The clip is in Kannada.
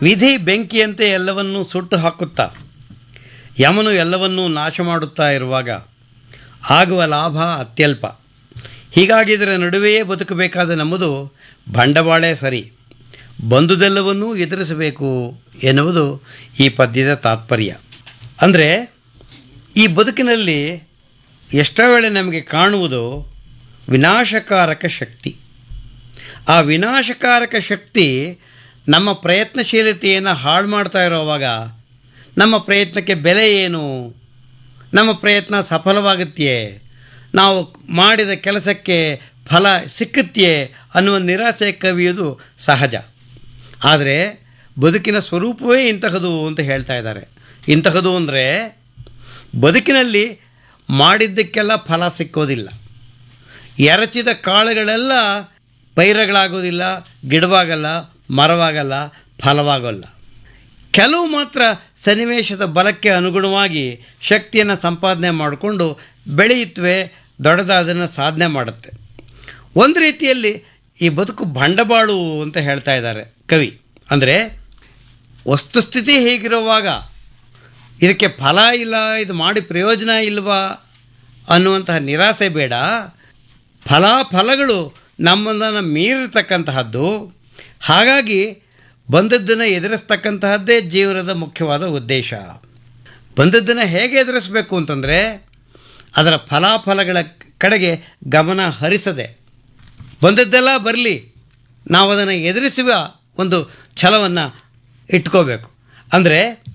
ವಿಧಿ ಬೆಂಕಿಯಂತೆ ಎಲ್ಲವನ್ನೂ ಸುಟ್ಟು ಹಾಕುತ್ತಾ ಯಮನು ಎಲ್ಲವನ್ನೂ ನಾಶ ಮಾಡುತ್ತಾ ಇರುವಾಗ ಆಗುವ ಲಾಭ ಅತ್ಯಲ್ಪ ಹೀಗಾಗಿ ಇದರ ನಡುವೆಯೇ ಬದುಕಬೇಕಾದ ನಮ್ಮದು ಬಂಡವಾಳೇ ಸರಿ ಬಂದುದೆಲ್ಲವನ್ನೂ ಎದುರಿಸಬೇಕು ಎನ್ನುವುದು ಈ ಪದ್ಯದ ತಾತ್ಪರ್ಯ ಅಂದರೆ ಈ ಬದುಕಿನಲ್ಲಿ ಎಷ್ಟೋ ವೇಳೆ ನಮಗೆ ಕಾಣುವುದು ವಿನಾಶಕಾರಕ ಶಕ್ತಿ ಆ ವಿನಾಶಕಾರಕ ಶಕ್ತಿ ನಮ್ಮ ಪ್ರಯತ್ನಶೀಲತೆಯನ್ನು ಹಾಳು ಮಾಡ್ತಾ ಇರೋವಾಗ ನಮ್ಮ ಪ್ರಯತ್ನಕ್ಕೆ ಬೆಲೆ ಏನು ನಮ್ಮ ಪ್ರಯತ್ನ ಸಫಲವಾಗುತ್ತೆಯೇ ನಾವು ಮಾಡಿದ ಕೆಲಸಕ್ಕೆ ಫಲ ಸಿಕ್ಕುತ್ತೆಯೇ ಅನ್ನುವ ನಿರಾಸೆ ಕವಿಯುವುದು ಸಹಜ ಆದರೆ ಬದುಕಿನ ಸ್ವರೂಪವೇ ಇಂತಹದು ಅಂತ ಹೇಳ್ತಾ ಇದ್ದಾರೆ ಇಂತಹದು ಅಂದರೆ ಬದುಕಿನಲ್ಲಿ ಮಾಡಿದ್ದಕ್ಕೆಲ್ಲ ಫಲ ಸಿಕ್ಕೋದಿಲ್ಲ ಎರಚಿದ ಕಾಳುಗಳೆಲ್ಲ ಪೈರಗಳಾಗೋದಿಲ್ಲ ಗಿಡವಾಗಲ್ಲ ಮರವಾಗಲ್ಲ ಫಲವಾಗಲ್ಲ ಕೆಲವು ಮಾತ್ರ ಸನ್ನಿವೇಶದ ಬಲಕ್ಕೆ ಅನುಗುಣವಾಗಿ ಶಕ್ತಿಯನ್ನು ಸಂಪಾದನೆ ಮಾಡಿಕೊಂಡು ಬೆಳೆಯುತ್ತವೆ ದೊಡ್ಡದಾದನ್ನು ಸಾಧನೆ ಮಾಡುತ್ತೆ ಒಂದು ರೀತಿಯಲ್ಲಿ ಈ ಬದುಕು ಬಂಡವಾಳು ಅಂತ ಹೇಳ್ತಾ ಇದ್ದಾರೆ ಕವಿ ಅಂದರೆ ವಸ್ತುಸ್ಥಿತಿ ಹೇಗಿರುವಾಗ ಇದಕ್ಕೆ ಫಲ ಇಲ್ಲ ಇದು ಮಾಡಿ ಪ್ರಯೋಜನ ಇಲ್ವಾ ಅನ್ನುವಂತಹ ನಿರಾಸೆ ಬೇಡ ಫಲಾಫಲಗಳು ನಮ್ಮನ್ನು ಮೀರಿರ್ತಕ್ಕಂತಹದ್ದು ಹಾಗಾಗಿ ಬಂದದ್ದನ್ನು ಎದುರಿಸ್ತಕ್ಕಂತಹದ್ದೇ ಜೀವನದ ಮುಖ್ಯವಾದ ಉದ್ದೇಶ ಬಂದದ್ದನ್ನು ಹೇಗೆ ಎದುರಿಸಬೇಕು ಅಂತಂದರೆ ಅದರ ಫಲಾಫಲಗಳ ಕಡೆಗೆ ಗಮನ ಹರಿಸದೆ ಬಂದದ್ದೆಲ್ಲ ಬರಲಿ ನಾವು ಅದನ್ನು ಎದುರಿಸುವ ಒಂದು ಛಲವನ್ನು ಇಟ್ಕೋಬೇಕು ಅಂದರೆ